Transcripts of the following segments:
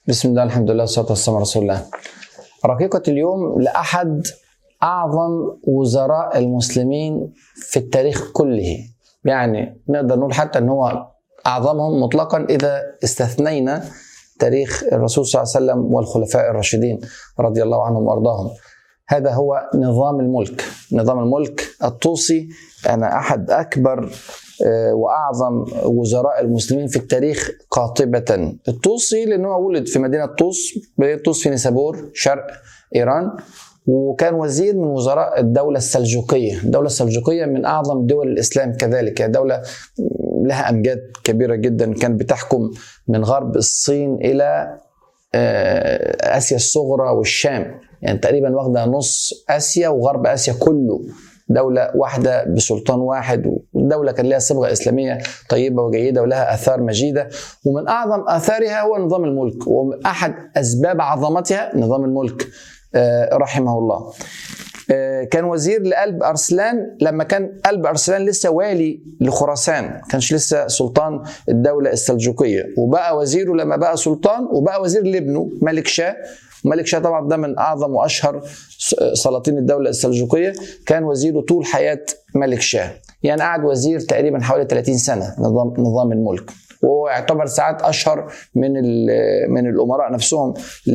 بسم الله الحمد لله والصلاة والسلام على رسول الله رقيقة اليوم لأحد أعظم وزراء المسلمين في التاريخ كله يعني نقدر نقول حتى أن هو أعظمهم مطلقا إذا استثنينا تاريخ الرسول صلى الله عليه وسلم والخلفاء الراشدين رضي الله عنهم وأرضاهم هذا هو نظام الملك نظام الملك الطوسي أنا أحد أكبر واعظم وزراء المسلمين في التاريخ قاطبه الطوسي لانه ولد في مدينه طوس مدينه طوس في نيسابور شرق ايران وكان وزير من وزراء الدولة السلجوقية الدولة السلجوقية من أعظم دول الإسلام كذلك يعني دولة لها أمجاد كبيرة جدا كانت بتحكم من غرب الصين إلى آسيا الصغرى والشام يعني تقريبا واخدة نص آسيا وغرب آسيا كله دولة واحدة بسلطان واحد والدولة كان لها صبغة إسلامية طيبة وجيدة ولها آثار مجيدة ومن أعظم آثارها هو نظام الملك ومن أحد أسباب عظمتها نظام الملك رحمه الله كان وزير لقلب أرسلان لما كان قلب أرسلان لسه والي لخراسان كانش لسه سلطان الدولة السلجوقية وبقى وزيره لما بقى سلطان وبقى وزير لابنه ملك شاه ملك شاه طبعا ده من اعظم واشهر سلاطين الدوله السلجوقيه كان وزيره طول حياه ملك شاه يعني قعد وزير تقريبا حوالي 30 سنه نظام نظام الملك وهو يعتبر ساعات اشهر من من الامراء نفسهم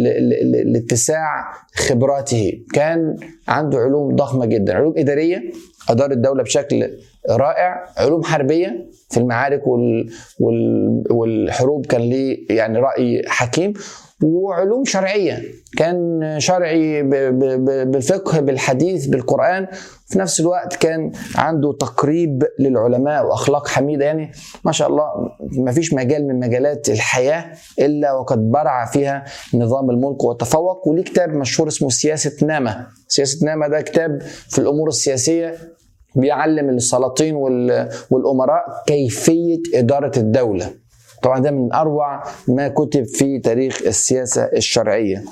لاتساع خبراته كان عنده علوم ضخمه جدا علوم اداريه ادار الدوله بشكل رائع علوم حربيه في المعارك وال وال والحروب كان ليه يعني راي حكيم وعلوم شرعيه كان شرعي بالفقه بالحديث بالقران في نفس الوقت كان عنده تقريب للعلماء واخلاق حميده يعني ما شاء الله ما فيش مجال من مجالات الحياه الا وقد برع فيها نظام الملك وتفوق وليه كتاب مشهور اسمه سياسه نامه سياسه نامه ده كتاب في الامور السياسيه بيعلم السلاطين والامراء كيفيه اداره الدوله طبعا ده من اروع ما كتب في تاريخ السياسه الشرعيه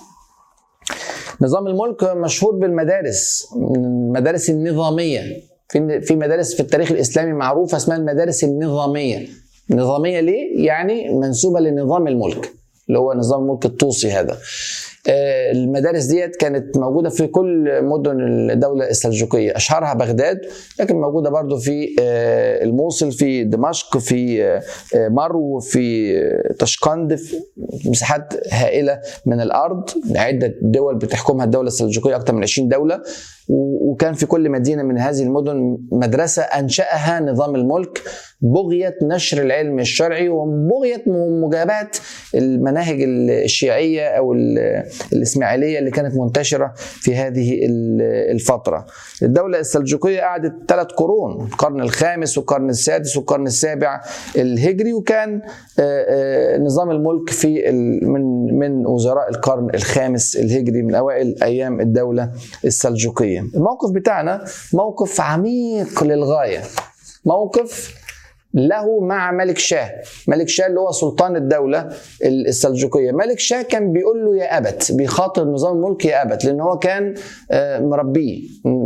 نظام الملك مشهور بالمدارس المدارس النظاميه في في مدارس في التاريخ الاسلامي معروفه اسمها المدارس النظاميه نظاميه ليه يعني منسوبه لنظام الملك اللي هو نظام الملك الطوسي هذا المدارس ديت كانت موجودة في كل مدن الدولة السلجوقية أشهرها بغداد لكن موجودة برضو في الموصل في دمشق في مرو في تشقند في مساحات هائلة من الأرض عدة دول بتحكمها الدولة السلجوقية أكثر من 20 دولة وكان في كل مدينة من هذه المدن مدرسة أنشأها نظام الملك بغية نشر العلم الشرعي وبغية مجابهة المناهج الشيعية أو الإسماعيلية اللي كانت منتشرة في هذه الفترة الدولة السلجوقية قعدت ثلاث قرون القرن الخامس والقرن السادس والقرن السابع الهجري وكان نظام الملك في من من وزراء القرن الخامس الهجري من أوائل أيام الدولة السلجوقية الموقف بتاعنا موقف عميق للغاية موقف له مع ملك شاه ملك شاه اللي هو سلطان الدولة السلجوقية ملك شاه كان بيقول له يا أبت بيخاطب نظام الملك يا أبت لأن هو كان مربيه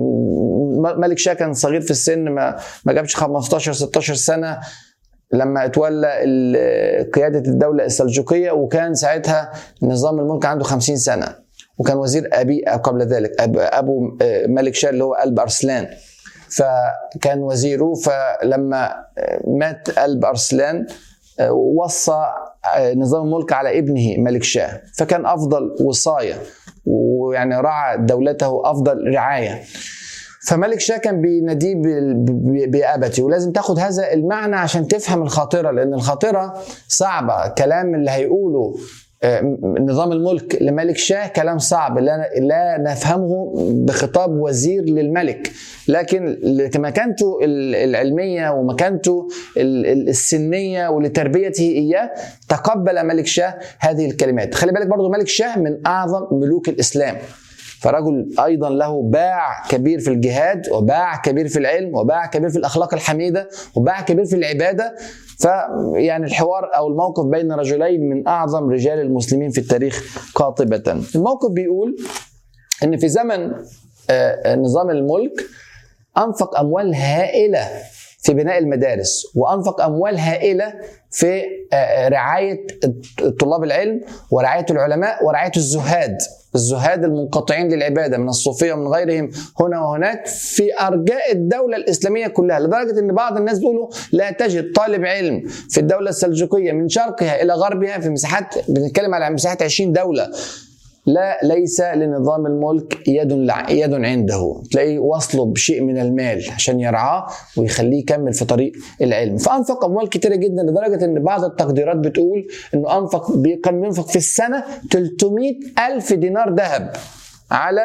ملك شاه كان صغير في السن ما ما جابش 15 16 سنة لما اتولى قيادة الدولة السلجوقية وكان ساعتها نظام الملك عنده 50 سنة وكان وزير أبي قبل ذلك أبو ملك شاه اللي هو قلب أرسلان فكان وزيره فلما مات قلب أرسلان وصى نظام الملك على ابنه ملك شاه فكان أفضل وصاية ويعني رعى دولته أفضل رعاية فملك شاه كان بيناديه بأبتي ولازم تاخد هذا المعنى عشان تفهم الخاطرة لأن الخاطرة صعبة كلام اللي هيقوله نظام الملك لملك شاه كلام صعب لا, لا نفهمه بخطاب وزير للملك لكن لمكانته العلمية ومكانته السنية ولتربيته إياه تقبل ملك شاه هذه الكلمات خلي بالك برضو ملك شاه من أعظم ملوك الإسلام فرجل ايضا له باع كبير في الجهاد وباع كبير في العلم وباع كبير في الاخلاق الحميده وباع كبير في العباده فيعني الحوار او الموقف بين رجلين من اعظم رجال المسلمين في التاريخ قاطبه الموقف بيقول ان في زمن نظام الملك انفق اموال هائله في بناء المدارس وانفق اموال هائله في آه، رعايه طلاب العلم ورعايه العلماء ورعايه الزهاد الزهاد المنقطعين للعباده من الصوفيه ومن غيرهم هنا وهناك في ارجاء الدوله الاسلاميه كلها لدرجه ان بعض الناس بيقولوا لا تجد طالب علم في الدوله السلجوقيه من شرقها الى غربها في مساحات بنتكلم على مساحات 20 دوله لا ليس لنظام الملك يد يد عنده تلاقيه وصله بشيء من المال عشان يرعاه ويخليه يكمل في طريق العلم فانفق اموال كتيره جدا لدرجه ان بعض التقديرات بتقول انه انفق كان بينفق في السنه 300 الف دينار ذهب على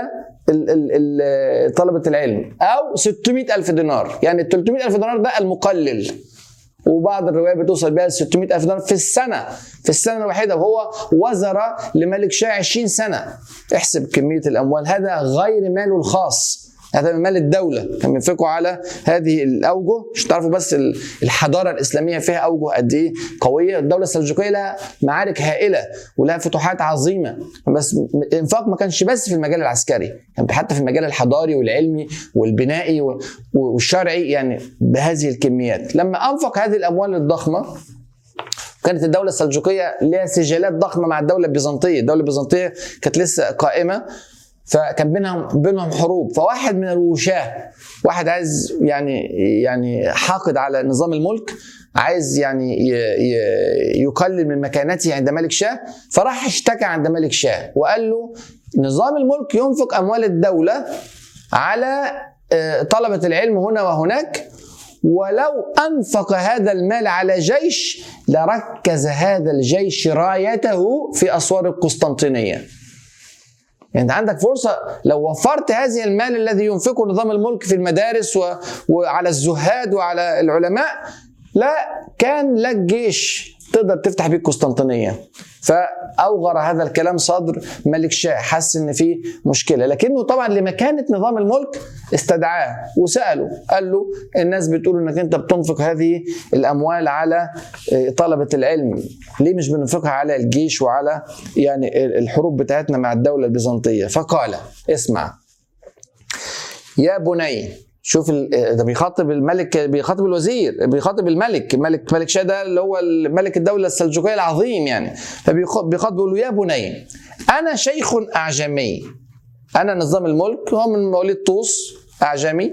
طلبه العلم او 600 الف دينار يعني ال 300 الف دينار ده المقلل وبعض الروايات بتوصل بها ل 600 ألف دينار في السنة في السنة الواحدة وهو وزر لملك شاه 20 سنة احسب كمية الأموال هذا غير ماله الخاص هذا من مال الدولة كان بينفقوا على هذه الأوجه مش تعرفوا بس الحضارة الإسلامية فيها أوجه قد إيه قوية الدولة السلجوقية لها معارك هائلة ولها فتوحات عظيمة بس الإنفاق ما كانش بس في المجال العسكري كان حتى في المجال الحضاري والعلمي والبنائي والشرعي يعني بهذه الكميات لما أنفق هذه الأموال الضخمة كانت الدولة السلجوقية لها سجلات ضخمة مع الدولة البيزنطية، الدولة البيزنطية كانت لسه قائمة فكان بينهم بينهم حروب فواحد من الوشاه واحد عايز يعني يعني حاقد على نظام الملك عايز يعني يقلل من مكانته عند ملك شاه فراح اشتكى عند ملك شاه وقال له نظام الملك ينفق اموال الدوله على آه، طلبه العلم هنا وهناك ولو انفق هذا المال على جيش لركز هذا الجيش رايته في اسوار القسطنطينيه يعني انت عندك فرصه لو وفرت هذه المال الذي ينفقه نظام الملك في المدارس و... وعلى الزهاد وعلى العلماء لا كان لك جيش تقدر تفتح بيه القسطنطينيه فاوغر هذا الكلام صدر ملك شاه حس ان في مشكله لكنه طبعا لمكانه نظام الملك استدعاه وساله قال له الناس بتقول انك انت بتنفق هذه الاموال على آه، طلبه العلم ليه مش بننفقها على الجيش وعلى يعني الحروب بتاعتنا مع الدوله البيزنطيه فقال اسمع يا بني شوف ده بيخاطب الملك بيخاطب الوزير بيخاطب الملك ملك ملك شاه ده اللي هو ملك الدوله السلجوقيه العظيم يعني فبيخاطب بيقول له يا بني انا شيخ اعجمي انا نظام الملك هو من مواليد طوس اعجمي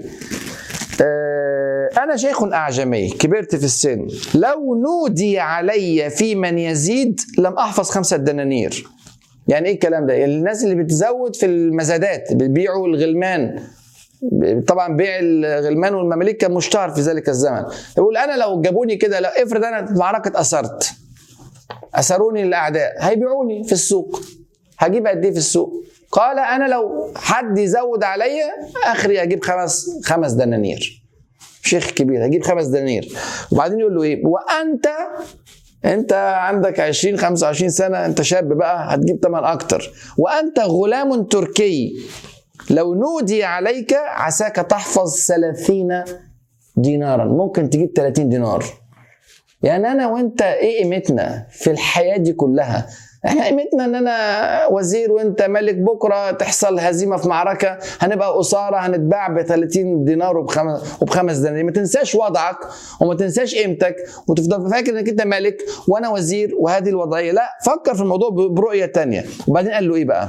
آه، أنا شيخ أعجمي كبرت في السن لو نودي علي في من يزيد لم أحفظ خمسة دنانير يعني إيه الكلام ده؟ الناس اللي بتزود في المزادات بيبيعوا الغلمان طبعا بيع الغلمان والمماليك كان مشتهر في ذلك الزمن يقول انا لو جابوني كده لو افرض انا في معركه اثرت اسروني الاعداء هيبيعوني في السوق هجيب قد ايه في السوق قال انا لو حد يزود عليا اخري اجيب خمس خمس دنانير شيخ كبير هجيب خمس دنانير وبعدين يقول له ايه وانت انت عندك 20 25 سنه انت شاب بقى هتجيب ثمن اكتر وانت غلام تركي لو نودي عليك عساك تحفظ ثلاثين دينارا ممكن تجيب 30 دينار يعني انا وانت ايه قيمتنا في الحياه دي كلها احنا قيمتنا ان انا وزير وانت ملك بكره تحصل هزيمه في معركه هنبقى اساره هنتباع ب 30 دينار وبخمس وبخمس دنانير ما تنساش وضعك وما تنساش قيمتك وتفضل فاكر انك انت ملك وانا وزير وهذه الوضعيه لا فكر في الموضوع برؤيه تانية وبعدين قال له ايه بقى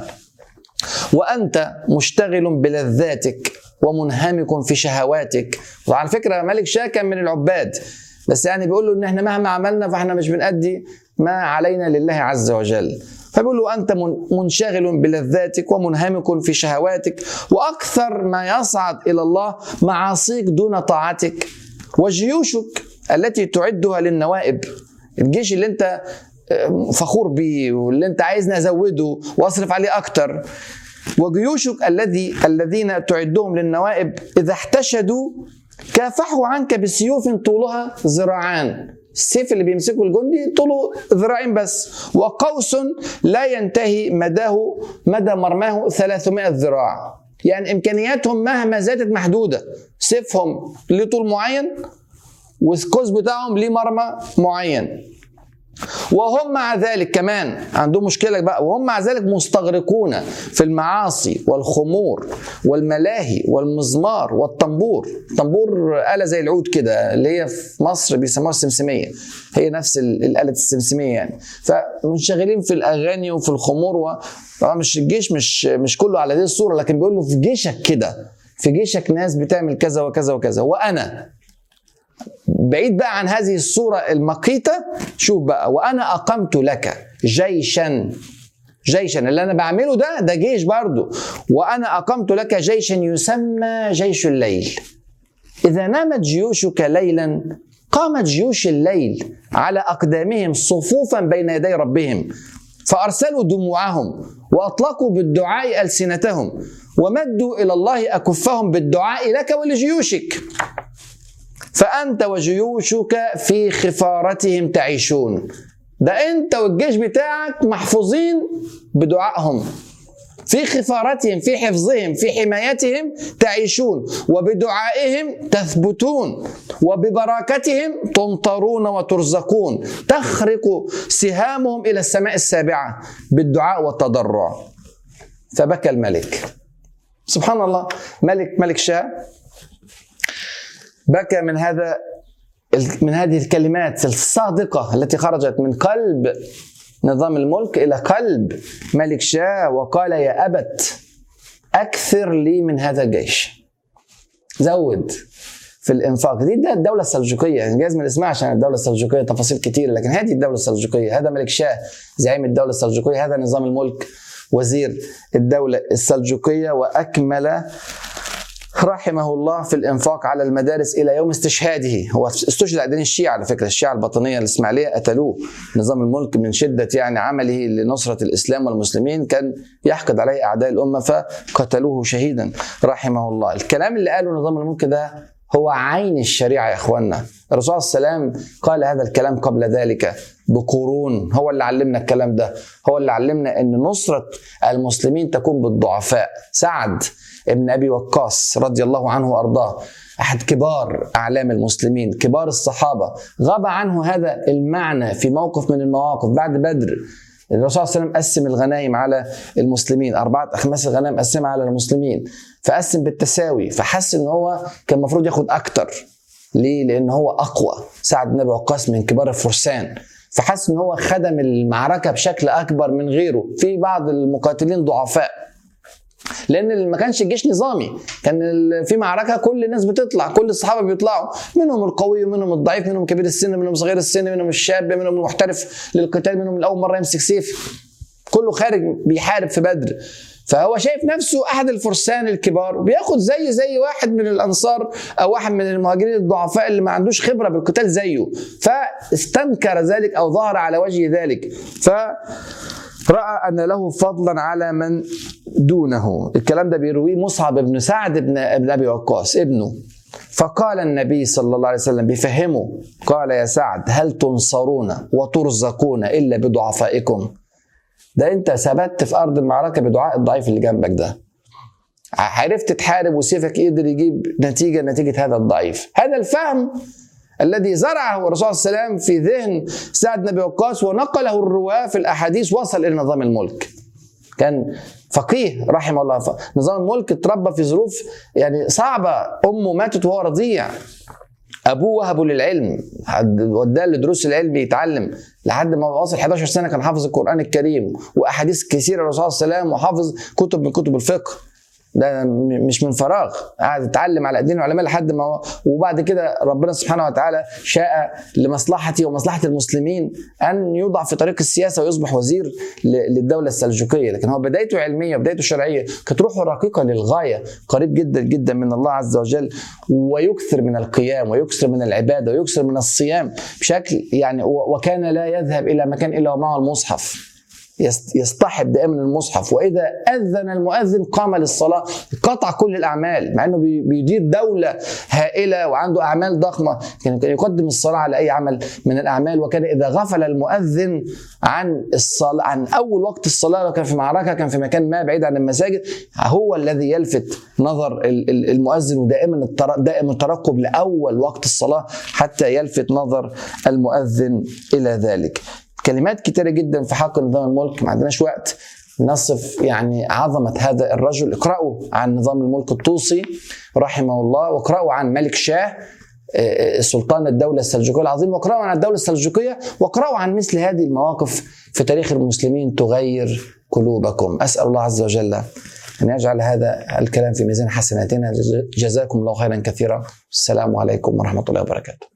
وأنت مشتغل بلذاتك ومنهمك في شهواتك وعلى فكرة ملك شاه كان من العباد بس يعني بيقول له ان احنا مهما عملنا فاحنا مش بنأدي ما علينا لله عز وجل فبيقول له انت منشغل بلذاتك ومنهمك في شهواتك واكثر ما يصعد الى الله معاصيك دون طاعتك وجيوشك التي تعدها للنوائب الجيش اللي انت فخور بيه واللي انت عايزني ازوده واصرف عليه اكتر وجيوشك الذي الذين تعدهم للنوائب اذا احتشدوا كافحوا عنك بسيوف طولها ذراعان السيف اللي بيمسكه الجندي طوله ذراعين بس وقوس لا ينتهي مداه مدى مرماه 300 ذراع يعني امكانياتهم مهما زادت محدوده سيفهم ليه طول معين والقوس بتاعهم ليه مرمى معين وهم مع ذلك كمان عندهم مشكلة بقى وهم مع ذلك مستغرقون في المعاصي والخمور والملاهي والمزمار والطنبور الطنبور آلة زي العود كده اللي هي في مصر بيسموها السمسمية هي نفس ال- الآلة السمسمية يعني فمنشغلين في الأغاني وفي الخمور و... طبعا مش الجيش مش مش كله على دي الصورة لكن بيقول له في جيشك كده في جيشك ناس بتعمل كذا وكذا وكذا وأنا بعيد بقى عن هذه الصورة المقيتة شوف بقى وأنا أقمت لك جيشا جيشا اللي أنا بعمله ده ده جيش برضو وأنا أقمت لك جيشا يسمى جيش الليل إذا نامت جيوشك ليلا قامت جيوش الليل على أقدامهم صفوفا بين يدي ربهم فأرسلوا دموعهم وأطلقوا بالدعاء ألسنتهم ومدوا إلى الله أكفهم بالدعاء لك ولجيوشك فأنت وجيوشك في خفارتهم تعيشون ده أنت والجيش بتاعك محفوظين بدعائهم في خفارتهم في حفظهم في حمايتهم تعيشون وبدعائهم تثبتون وببركتهم تمطرون وترزقون تخرق سهامهم إلى السماء السابعة بالدعاء والتضرع فبكى الملك سبحان الله ملك ملك شاه بكى من هذا من هذه الكلمات الصادقة التي خرجت من قلب نظام الملك إلى قلب ملك شاه وقال يا أبت أكثر لي من هذا الجيش زود في الانفاق دي ده الدوله السلجوقيه يعني جايز ما نسمعش عن الدوله السلجوقيه تفاصيل كتير لكن هذه الدوله السلجوقيه هذا ملك شاه زعيم الدوله السلجوقيه هذا نظام الملك وزير الدوله السلجوقيه واكمل رحمه الله في الانفاق على المدارس الى يوم استشهاده هو استشهد عندنا الشيعة على فكره الشيعة الباطنيه الاسماعيليه قتلوه نظام الملك من شده يعني عمله لنصره الاسلام والمسلمين كان يحقد عليه اعداء الامه فقتلوه شهيدا رحمه الله الكلام اللي قاله نظام الملك ده هو عين الشريعه يا اخوانا الرسول صلى الله عليه وسلم قال هذا الكلام قبل ذلك بقرون هو اللي علمنا الكلام ده هو اللي علمنا ان نصره المسلمين تكون بالضعفاء سعد ابن ابي وقاص رضي الله عنه وارضاه احد كبار اعلام المسلمين كبار الصحابه غاب عنه هذا المعنى في موقف من المواقف بعد بدر الرسول صلى الله عليه وسلم قسم الغنائم على المسلمين أربعة أخماس الغنائم قسمها على المسلمين فقسم بالتساوي فحس إن هو كان المفروض ياخد أكتر ليه؟ لأن هو أقوى سعد بن أبي وقاص من كبار الفرسان فحس إن هو خدم المعركة بشكل أكبر من غيره في بعض المقاتلين ضعفاء لان ما كانش الجيش نظامي كان في معركه كل الناس بتطلع كل الصحابه بيطلعوا منهم القوي ومنهم الضعيف منهم كبير السن منهم صغير السن منهم الشاب منهم المحترف للقتال منهم الاول مره يمسك سيف كله خارج بيحارب في بدر فهو شايف نفسه احد الفرسان الكبار وبياخد زي زي واحد من الانصار او واحد من المهاجرين الضعفاء اللي ما عندوش خبره بالقتال زيه فاستنكر ذلك او ظهر على وجه ذلك ف راى ان له فضلا على من دونه الكلام ده بيرويه مصعب بن سعد بن ابن ابي وقاص ابنه فقال النبي صلى الله عليه وسلم بيفهمه قال يا سعد هل تنصرون وترزقون الا بضعفائكم ده انت ثبت في ارض المعركه بدعاء الضعيف اللي جنبك ده عرفت تحارب وسيفك قدر يجيب نتيجه نتيجه هذا الضعيف هذا الفهم الذي زرعه الرسول صلى الله عليه وسلم في ذهن سعد بن ابي وقاص ونقله الرواه في الاحاديث وصل الى نظام الملك كان فقيه رحمه الله نظام الملك اتربى في ظروف يعني صعبه امه ماتت وهو رضيع ابوه وهبه للعلم وداه لدروس العلم يتعلم لحد ما وصل 11 سنه كان حافظ القران الكريم واحاديث كثيره الرسول صلى الله عليه وسلم وحافظ كتب من كتب الفقه ده مش من فراغ قاعد يتعلم على ايدين العلماء لحد ما وبعد كده ربنا سبحانه وتعالى شاء لمصلحتي ومصلحه المسلمين ان يوضع في طريق السياسه ويصبح وزير للدوله السلجوقيه لكن هو بدايته علميه بدايته شرعيه كانت روحه رقيقه للغايه قريب جدا جدا من الله عز وجل ويكثر من القيام ويكثر من العباده ويكثر من الصيام بشكل يعني وكان لا يذهب الى مكان الا ومعه المصحف يصطحب دائما المصحف واذا اذن المؤذن قام للصلاه قطع كل الاعمال مع انه بيدير دوله هائله وعنده اعمال ضخمه كان يقدم الصلاه على اي عمل من الاعمال وكان اذا غفل المؤذن عن الصلاه عن اول وقت الصلاه لو كان في معركه كان في مكان ما بعيد عن المساجد هو الذي يلفت نظر المؤذن ودائما دائما الترقب لاول وقت الصلاه حتى يلفت نظر المؤذن الى ذلك كلمات كتيره جدا في حق نظام الملك ما عندناش وقت نصف يعني عظمة هذا الرجل اقرأوا عن نظام الملك الطوسي رحمه الله واقرأوا عن ملك شاه سلطان الدولة السلجوقية العظيم واقرأوا عن الدولة السلجوقية واقرأوا عن مثل هذه المواقف في تاريخ المسلمين تغير قلوبكم أسأل الله عز وجل أن يجعل هذا الكلام في ميزان حسناتنا جزاكم الله خيرا كثيرا السلام عليكم ورحمة الله وبركاته